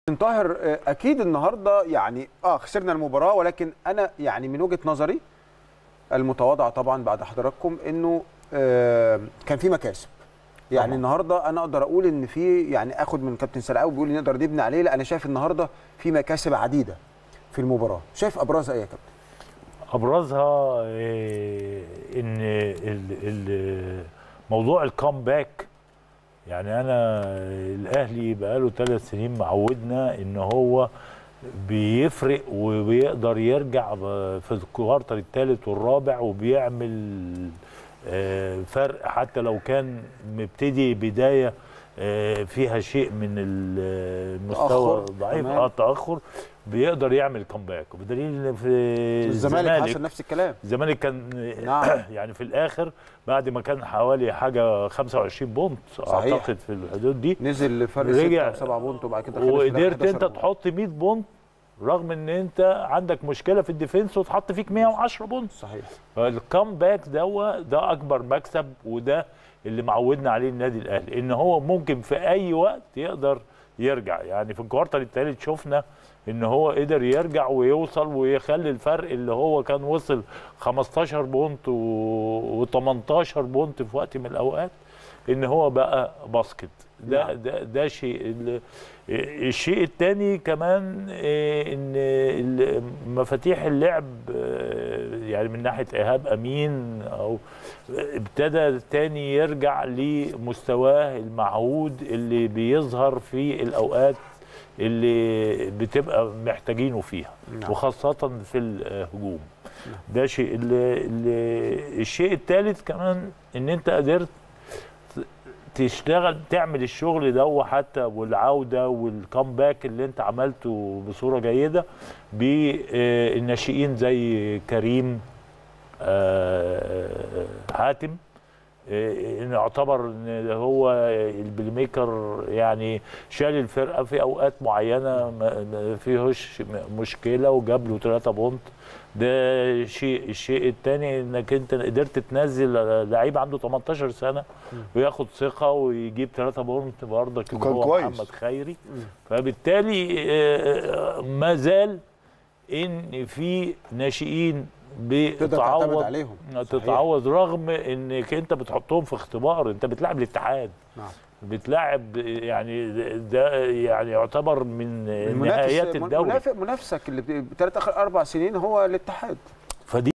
طاهر آه، اكيد النهارده يعني اه خسرنا المباراه ولكن انا يعني من وجهه نظري المتواضعه طبعا بعد حضراتكم انه آه كان في مكاسب يعني طبعاً. النهارده انا اقدر اقول ان في يعني اخد من كابتن سلعاوي بيقول نقدر نبني عليه لا انا شايف النهارده في مكاسب عديده في المباراه شايف ابرزها ايه يا كابتن ابرزها إيه، ان ال- ال- موضوع الكامباك يعني انا الاهلي بقاله ثلاث سنين معودنا ان هو بيفرق وبيقدر يرجع ب- في الكوارتر الثالث والرابع وبيعمل آه، فرق حتى لو كان مبتدي بدايه آه، فيها شيء من المستوى تأخر، ضعيف تمام. اه تاخر بيقدر يعمل كامباك وبدليل ان في الزمالك حصل نفس الكلام الزمالك كان نعم. يعني في الاخر بعد ما كان حوالي حاجه 25 بونت صحيح. اعتقد في الحدود دي نزل فرق رجع 6 و7 بونت وبعد كده خلص في الآخر وقدرت 11 انت بونت. تحط 100 بونت رغم ان انت عندك مشكله في الديفنس وتحط فيك 110 بونت صحيح فالكامباك ده ده اكبر مكسب وده اللي معودنا عليه النادي الاهلي ان هو ممكن في اي وقت يقدر يرجع يعني في الكوارتر الثالث شفنا ان هو قدر يرجع ويوصل ويخلي الفرق اللي هو كان وصل 15 بونت و18 بونت في وقت من الاوقات ان هو بقى باسكت ده نعم. ده ده شيء ال- الشيء الثاني كمان إيه، ان ال- مفاتيح اللعب آه، يعني من ناحيه ايهاب امين او ابتدى تاني يرجع لمستواه المعهود اللي بيظهر في الاوقات اللي بتبقى محتاجينه فيها نعم. وخاصه في الهجوم ده شيء ال- ال- الشيء الثالث كمان ان انت قدرت تشتغل تعمل الشغل ده حتى والعوده والكامباك اللي انت عملته بصوره جيده بالناشئين زي كريم آه، حاتم آه، ان يعتبر ان هو البلاي ميكر يعني شال الفرقه في اوقات معينه ما ما فيهوش مشكله وجاب له 3 بونت ده شيء الشيء الثاني انك انت قدرت تنزل لعيب عنده 18 سنه وياخد ثقه ويجيب 3 بونت برضك اللي وكان هو كويس. محمد خيري فبالتالي آه، ما زال ان في ناشئين تقدر تعتمد بتتعوض عليهم صحيح. تتعوض رغم انك انت بتحطهم في اختبار انت بتلعب الاتحاد نعم بتلاعب يعني ده يعني يعتبر من نهايات المنافس الدوري منافسك اللي بثلاث اخر اربع سنين هو الاتحاد